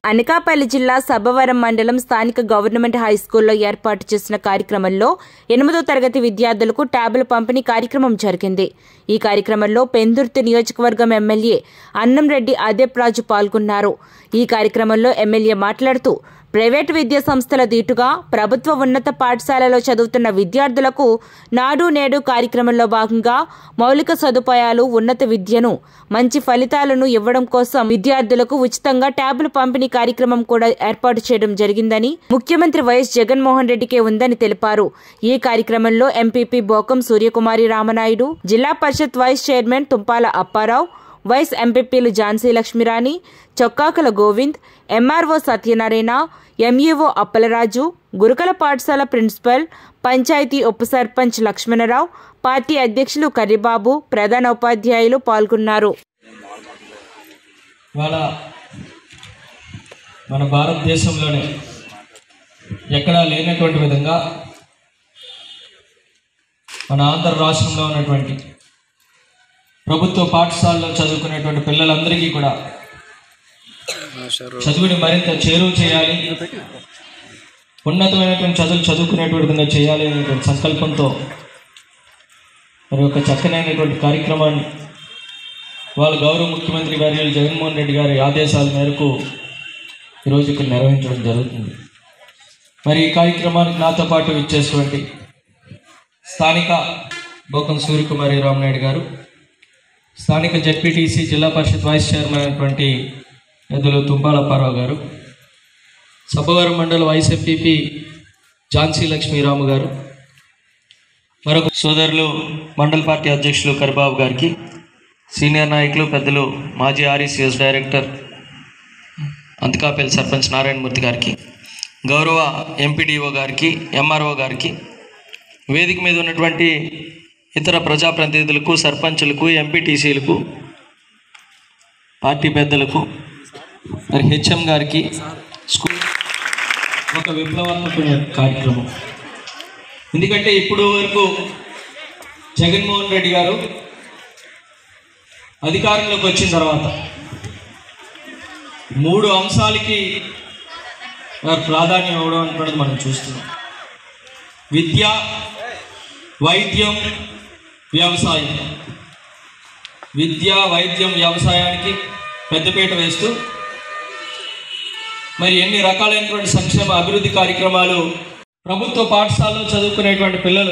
అనకాపల్లి జిల్లా సబ్బవరం మండలం స్థానిక గవర్నమెంట్ హై స్కూల్లో ఏర్పాటు చేసిన కార్యక్రమంలో ఎనిమిదో తరగతి విద్యార్థులకు ట్యాబుల పంపిణీ కార్యక్రమం జరిగింది ఈ కార్యక్రమంలో పెందుర్తి నియోజకవర్గం ఎమ్మెల్యే అన్నంరెడ్డి అదేప్ రాజు పాల్గొన్నారు ఈ కార్యక్రమంలో ఎమ్మెల్యే మాట్లాడుతూ ప్రైవేటు విద్యా సంస్థల దీటుగా ప్రభుత్వ ఉన్నత పాఠశాలలో చదువుతున్న విద్యార్థులకు నాడు నేడు కార్యక్రమంలో భాగంగా మౌలిక సదుపాయాలు ఉన్నత విద్యను మంచి ఫలితాలను ఇవ్వడం కోసం విద్యార్థులకు ఉచితంగా ట్యాబులు పంపిణీ కార్యక్రమం కూడా ఏర్పాటు చేయడం జరిగిందని ముఖ్యమంత్రి వైఎస్ జగన్మోహన్ రెడ్డికే ఉందని తెలిపారు ఈ కార్యక్రమంలో MPP బోకం Suryakumari Ramanaidu Zilla Parishad vice chairman Tumpala Apparao vice ఎంపీపీలు ఝాన్సీ లక్ష్మీరాణి చొక్కాకల గోవింద్ ఎంఆర్ఓ సత్యనారాయణ ఎంఈఓ అప్పలరాజు గురుకల పాఠశాల ప్రిన్సిపల్ పంచాయతీ ఉప సర్పంచ్ లక్ష్మణరావు పార్టీ అధ్యక్షులు కర్రిబాబు ప్రధాన ఉపాధ్యాయులు పాల్గొన్నారు ఇవాళ మన భారతదేశంలోనే ఎక్కడా లేనటువంటి విధంగా మన ఆంధ్ర రాష్ట్రంలో ఉన్నటువంటి ప్రభుత్వ పాఠశాలలో చదువుకునేటువంటి పిల్లలందరికీ కూడా చదువుని మరింత చేరువ చేయాలి ఉన్నతమైనటువంటి చదువులు చదువుకునేటువంటి విధంగా చేయాలి అనేటువంటి సంకల్పంతో మరి ఒక చక్కనైనటువంటి కార్యక్రమాన్ని వాళ్ళ గౌరవ ముఖ్యమంత్రి వర్యులు జగన్మోహన్ రెడ్డి గారి ఆదేశాల మేరకు ఈరోజు ఇక్కడ నిర్వహించడం జరుగుతుంది మరి ఈ కార్యక్రమానికి నాతో పాటు ఇచ్చేటువంటి స్థానిక బోకం సూర్యకుమారి రామనాయుడు గారు స్థానిక జడ్పీటీసీ జిల్లా పరిషత్ వైస్ చైర్మన్ అయినటువంటి పెద్దలు తుంపాల అప్పారావు గారు సబ్బవరం మండల వైస్ ఎంపీపీ ఝాన్సీ లక్ష్మీరాము గారు మరొక సోదరులు మండల పార్టీ అధ్యక్షులు కరిబాబు గారికి సీనియర్ నాయకులు పెద్దలు మాజీ ఆర్ఈసీఎస్ డైరెక్టర్ అంతకాపల్లి సర్పంచ్ నారాయణమూర్తి గారికి గౌరవ ఎంపీడీఓ గారికి ఎంఆర్ఓ గారికి వేదిక మీద ఉన్నటువంటి ఇతర ప్రజాప్రతినిధులకు సర్పంచులకు ఎంపీటీసీలకు పార్టీ పెద్దలకు మరి హెచ్ఎం గారికి స్కూల్ ఒక విప్లవాత్మక కార్యక్రమం ఎందుకంటే ఇప్పుడు వరకు జగన్మోహన్ రెడ్డి గారు అధికారంలోకి వచ్చిన తర్వాత మూడు అంశాలకి వారు ప్రాధాన్యం ఇవ్వడం అనుకున్నది మనం చూస్తున్నాం విద్య వైద్యం వ్యవసాయం విద్య వైద్యం వ్యవసాయానికి పెద్దపీట వేస్తూ మరి ఎన్ని రకాలైనటువంటి సంక్షేమ అభివృద్ధి కార్యక్రమాలు ప్రభుత్వ పాఠశాలలో చదువుకునేటువంటి పిల్లలు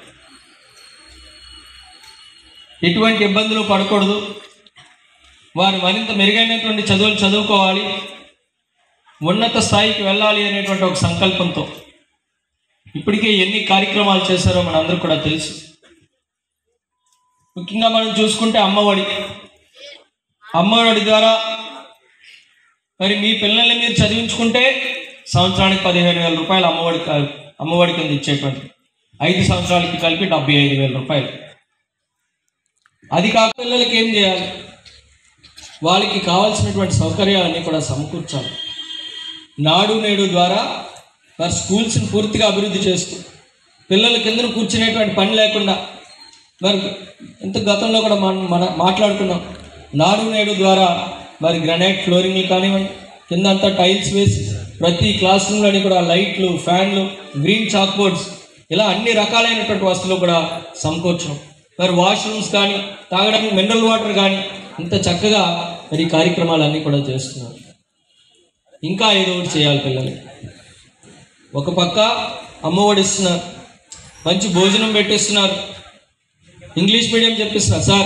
ఎటువంటి ఇబ్బందులు పడకూడదు వారు మరింత మెరుగైనటువంటి చదువులు చదువుకోవాలి ఉన్నత స్థాయికి వెళ్ళాలి అనేటువంటి ఒక సంకల్పంతో ఇప్పటికే ఎన్ని కార్యక్రమాలు చేశారో మనందరూ కూడా తెలుసు ముఖ్యంగా మనం చూసుకుంటే అమ్మఒడి అమ్మఒడి ద్వారా మరి మీ పిల్లల్ని మీరు చదివించుకుంటే సంవత్సరానికి పదిహేను వేల రూపాయలు అమ్మఒడి కా- అమ్మఒడి కింద ఇచ్చేటువంటి ఐదు సంవత్సరాలకి కలిపి డెబ్బై ఐదు వేల రూపాయలు అది కాక పిల్లలకి ఏం చేయాలి వాళ్ళకి కావాల్సినటువంటి సౌకర్యాలన్నీ కూడా సమకూర్చాలి నాడు నేడు ద్వారా వారి స్కూల్స్ని పూర్తిగా అభివృద్ధి చేస్తూ పిల్లల కింద కూర్చునేటువంటి పని లేకుండా మరి ఇంత గతంలో కూడా మనం మన మాట్లాడుకున్నాం నాడు నేడు ద్వారా మరి గ్రనైట్ ఫ్లోరింగ్లు కానివ్వండి కింద అంతా టైల్స్ వేసి ప్రతి క్లాస్ రూమ్లోని కూడా లైట్లు ఫ్యాన్లు గ్రీన్ చాక్ బోర్డ్స్ ఇలా అన్ని రకాలైనటువంటి వస్తువులు కూడా సమకూర్చడం మరి వాష్రూమ్స్ కానీ తాగడానికి మినరల్ వాటర్ కానీ ఇంత చక్కగా మరి ఈ కార్యక్రమాలన్నీ కూడా చేస్తున్నారు ఇంకా ఏదో ఒకటి చేయాలి పిల్లలకి ఒక పక్క అమ్మఒడి ఇస్తున్నారు మంచి భోజనం పెట్టిస్తున్నారు ఇంగ్లీష్ మీడియం చెప్పిస్తున్నారు సార్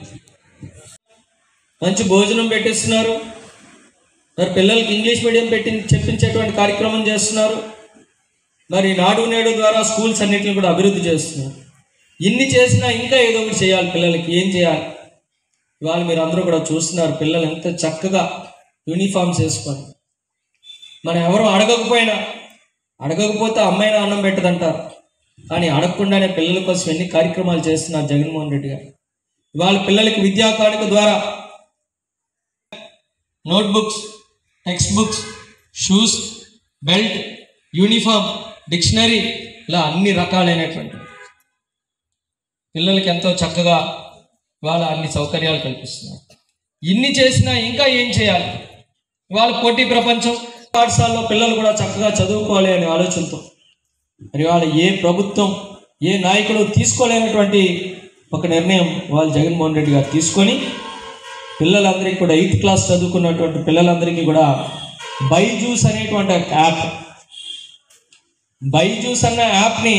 మంచి భోజనం పెట్టిస్తున్నారు మరి పిల్లలకి ఇంగ్లీష్ మీడియం పెట్టి చెప్పించేటువంటి కార్యక్రమం చేస్తున్నారు మరి నాడు నేడు ద్వారా స్కూల్స్ అన్నిటిని కూడా అభివృద్ధి చేస్తున్నారు ఇన్ని చేసినా ఇంకా ఏదో ఒకటి చేయాలి పిల్లలకి ఏం చేయాలి ఇవాళ మీరు అందరూ కూడా చూస్తున్నారు పిల్లలు ఎంత చక్కగా యూనిఫామ్స్ వేసుకొని మనం ఎవరు అడగకపోయినా అడగకపోతే అమ్మాయినా అన్నం పెట్టదంటారు కానీ అడగకుండానే పిల్లల కోసం ఎన్ని కార్యక్రమాలు చేస్తున్నారు జగన్మోహన్ రెడ్డి గారు ఇవాళ పిల్లలకి విద్యా కానుక ద్వారా notebooks text books shoes belt uniform dictionary ఇలా అన్ని రకాలైనటువంటి పిల్లలకి ఎంతో చక్కగా ఇవాళ అన్ని సౌకర్యాలు కల్పిస్తున్నారు ఇన్ని చేసినా ఇంకా ఏం చేయాలి ఇవాళ పోటీ ప్రపంచం పాఠశాలలో పిల్లలు కూడా చక్కగా చదువుకోవాలి అనే ఆలోచనతో మరి వాళ్ళ ఏ ప్రభుత్వం ఏ నాయకుడు తీసుకోలేనటువంటి ఒక నిర్ణయం వాళ్ళు జగన్మోహన్ రెడ్డి గారు తీసుకొని పిల్లలందరికీ కూడా ఎయిత్ క్లాస్ చదువుకున్నటువంటి పిల్లలందరికీ కూడా బైజూస్ అనేటువంటి ఒక యాప్ బైజూస్ అన్న యాప్ని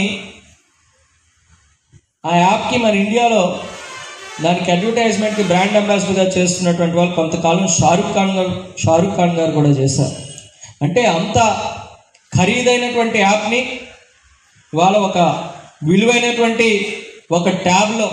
ఆ యాప్కి మన ఇండియాలో దానికి అడ్వర్టైజ్మెంట్కి బ్రాండ్ అంబాసిడర్గా చేస్తున్నటువంటి వాళ్ళు కొంతకాలం షారుఖ్ ఖాన్ గారు షారుఖ్ ఖాన్ గారు కూడా చేశారు అంటే అంత ఖరీదైనటువంటి యాప్ని ఇవాళ ఒక విలువైనటువంటి ఒక ట్యాబ్లో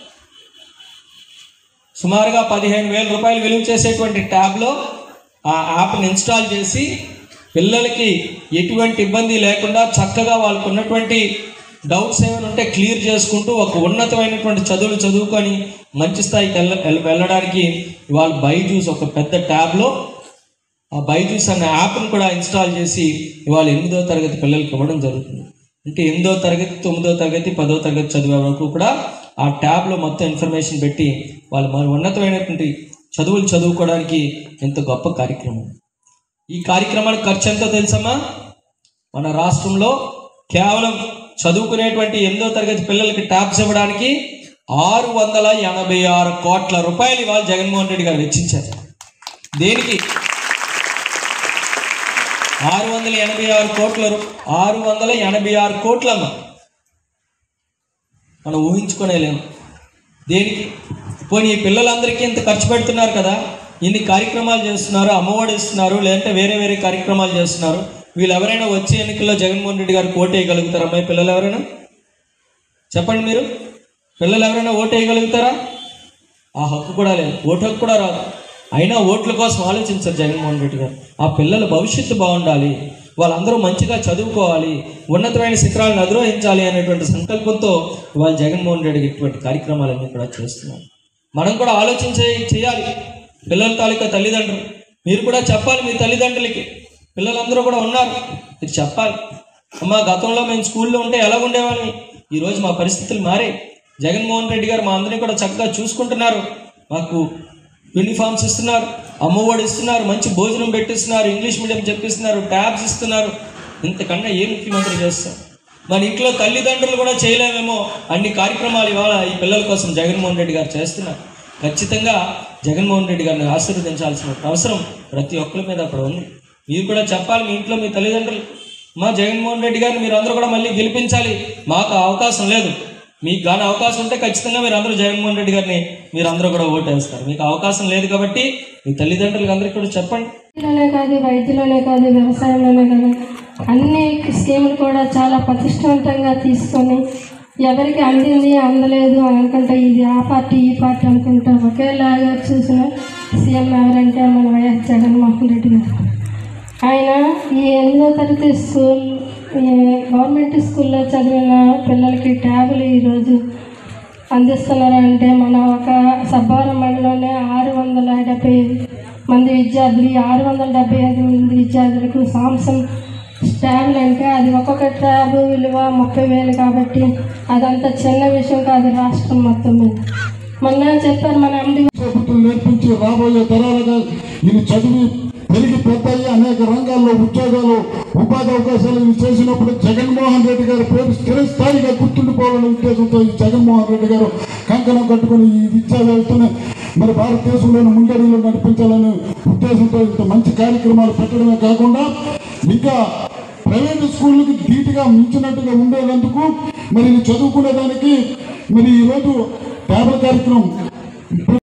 సుమారుగా పదిహేను వేల రూపాయలు విలువ చేసేటువంటి ట్యాబ్లో ఆ యాప్ని ఇన్స్టాల్ చేసి పిల్లలకి ఎటువంటి ఇబ్బంది లేకుండా చక్కగా వాళ్ళకు ఉన్నటువంటి డౌట్స్ ఏమైనా ఉంటే క్లియర్ చేసుకుంటూ ఒక ఉన్నతమైనటువంటి చదువులు చదువుకొని మంచి స్థాయికి వెళ్ళ వెళ్ళ- వెళ్ళడానికి ఇవాళ బైజూస్ ఒక పెద్ద ట్యాబ్లో ఆ బైజూస్ అనే యాప్ను కూడా ఇన్స్టాల్ చేసి ఇవాళ ఎనిమిదో తరగతి పిల్లలకి ఇవ్వడం జరుగుతుంది అంటే ఎనిమిదో తరగతి తొమ్మిదో తరగతి పదో తరగతి చదివే వరకు కూడా ఆ ట్యాబ్లో మొత్తం ఇన్ఫర్మేషన్ పెట్టి వాళ్ళు మన ఉన్నతమైనటువంటి చదువులు చదువుకోవడానికి ఎంత గొప్ప కార్యక్రమం ఈ కార్యక్రమానికి ఖర్చు ఎంతో తెలుసమ్మా మన రాష్ట్రంలో కేవలం చదువుకునేటువంటి ఎనిమిదో తరగతి పిల్లలకి ట్యాబ్స్ ఇవ్వడానికి ఆరు వందల ఎనభై ఆరు కోట్ల రూపాయలు ఇవాళ జగన్మోహన్ రెడ్డి గారు వెచ్చించారు దేనికి ఆరు వందల ఎనభై ఆరు కోట్ల రూ- ఆరు వందల ఎనభై ఆరు కోట్లమ్మ మనం ఊహించుకోలేము దేనికి పోనీ ఈ పిల్లలందరికీ ఇంత ఖర్చు పెడుతున్నారు కదా ఇన్ని కార్యక్రమాలు చేస్తున్నారు అమ్మఒడి ఇస్తున్నారు లేదంటే వేరే వేరే కార్యక్రమాలు చేస్తున్నారు వీళ్ళు ఎవరైనా వచ్చే ఎన్నికల్లో జగన్మోహన్ రెడ్డి గారు ఓటు వేయగలుగుతారా అమ్మాయి పిల్లలు ఎవరైనా చెప్పండి మీరు పిల్లలు ఎవరైనా ఓటు వేయగలుగుతారా ఆ హక్కు కూడా లేదు ఓటు హక్కు కూడా రాదు అయినా ఓట్ల కోసం ఆలోచించారు జగన్మోహన్ రెడ్డి గారు ఆ పిల్లల భవిష్యత్తు బాగుండాలి వాళ్ళందరూ మంచిగా చదువుకోవాలి ఉన్నతమైన శిఖరాలను అధిరోహించాలి అనేటువంటి సంకల్పంతో వాళ్ళు జగన్మోహన్ రెడ్డి ఇటువంటి కార్యక్రమాలన్నీ కూడా చేస్తున్నారు మనం కూడా ఆలోచించే చేయాలి పిల్లల తాలూకా తల్లిదండ్రులు మీరు కూడా చెప్పాలి మీ తల్లిదండ్రులకి పిల్లలందరూ కూడా ఉన్నారు మీరు చెప్పాలి అమ్మా గతంలో మేము స్కూల్లో ఉంటే ఎలా ఉండేవాళ్ళం ఈరోజు మా పరిస్థితులు మారాయి జగన్మోహన్ రెడ్డి గారు మా అందరినీ కూడా చక్కగా చూసుకుంటున్నారు మాకు యూనిఫామ్స్ ఇస్తున్నారు అమ్మఒడి ఇస్తున్నారు మంచి భోజనం పెట్టిస్తున్నారు ఇంగ్లీష్ మీడియం చెప్పిస్తున్నారు ట్యాబ్స్ ఇస్తున్నారు ఇంతకన్నా ఏ ముఖ్యమంత్రి చేస్తారు మన ఇంట్లో తల్లిదండ్రులు కూడా చేయలేమేమో అన్ని కార్యక్రమాలు ఇవాళ ఈ పిల్లల కోసం జగన్మోహన్ రెడ్డి గారు చేస్తున్నారు ఖచ్చితంగా జగన్మోహన్ రెడ్డి గారిని ఆశీర్వదించాల్సిన అవసరం ప్రతి ఒక్కరి మీద అప్పుడు ఉంది మీరు కూడా చెప్పాలి మీ ఇంట్లో మీ తల్లిదండ్రులు మా జగన్మోహన్ రెడ్డి గారిని మీరు అందరూ కూడా మళ్ళీ గెలిపించాలి మాకు ఆ అవకాశం లేదు మీకు కానీ అవకాశం ఉంటే ఖచ్చితంగా మీరు అందరూ జగన్మోహన్ రెడ్డి గారిని మీరు అందరూ కూడా ఓటేస్తారు మీకు అవకాశం లేదు కాబట్టి మీ తల్లిదండ్రులకు అందరికీ కూడా చెప్పండి లోనే కాదు వైద్యులోనే కాదు వ్యవసాయంలోనే కాదు అన్ని స్కీములు కూడా చాలా ప్రతిష్టవంతంగా తీసుకొని ఎవరికి అందింది అందలేదు అని అనుకుంటే ఇది ఆ పార్టీ ఈ పార్టీ అనుకుంటా ఒకేలాగా చూసిన సీఎం ఎవరంటే మన వైఎస్ జగన్మోహన్ రెడ్డి గారు ఆయన ఈ ఎనిమిదో తరగతి స్కూల్ ఈ గవర్నమెంట్ స్కూల్లో చదివిన పిల్లలకి ట్యాబులు ఈరోజు అందిస్తున్నారంటే మన ఒక సబ్బారం మండలంలోనే ఆరు వందల డెబ్బై మంది విద్యార్థులు ఈ ఆరు వందల డెబ్బై ఐదు మంది విద్యార్థులకు సామ్సంగ్ ట్యాబ్లు అంటే అది ఒక్కొక్క ట్యాబ్ విలువ ముప్పై వేలు కాబట్టి అదంత చిన్న విషయం కాదు రాష్ట్రం మొత్తం మీద మొన్న చెప్పారు మన ఎండి ప్రభుత్వం నేర్పించి రాబోయే తరాలుగా ఇది చదివి పెరిగి పెద్దయి అనేక రంగాల్లో ఉద్యోగాలు ఉపాధి అవకాశాలు ఇవి చేసినప్పుడు జగన్మోహన్ రెడ్డి గారి పేరు స్థిరస్థాయిగా గుర్తుండిపోవాలనే ఉద్దేశంతో ఈ జగన్మోహన్ రెడ్డి గారు కంకణం కట్టుకుని ఈ విద్యా వ్యవస్థను మరి భారతదేశంలోని ముందడుగులో నడిపించాలనే ఉద్దేశంతో ఇంత మంచి కార్యక్రమాలు పెట్టడమే కాకుండా ఇంకా ప్రైవేటు స్కూళ్ళకి ధీటుగా మించినట్టుగా ఉండేందుకు మరి ఇది చదువుకునేదానికి మరి ఈరోజు ట్యాబ్ల కార్యక్రమం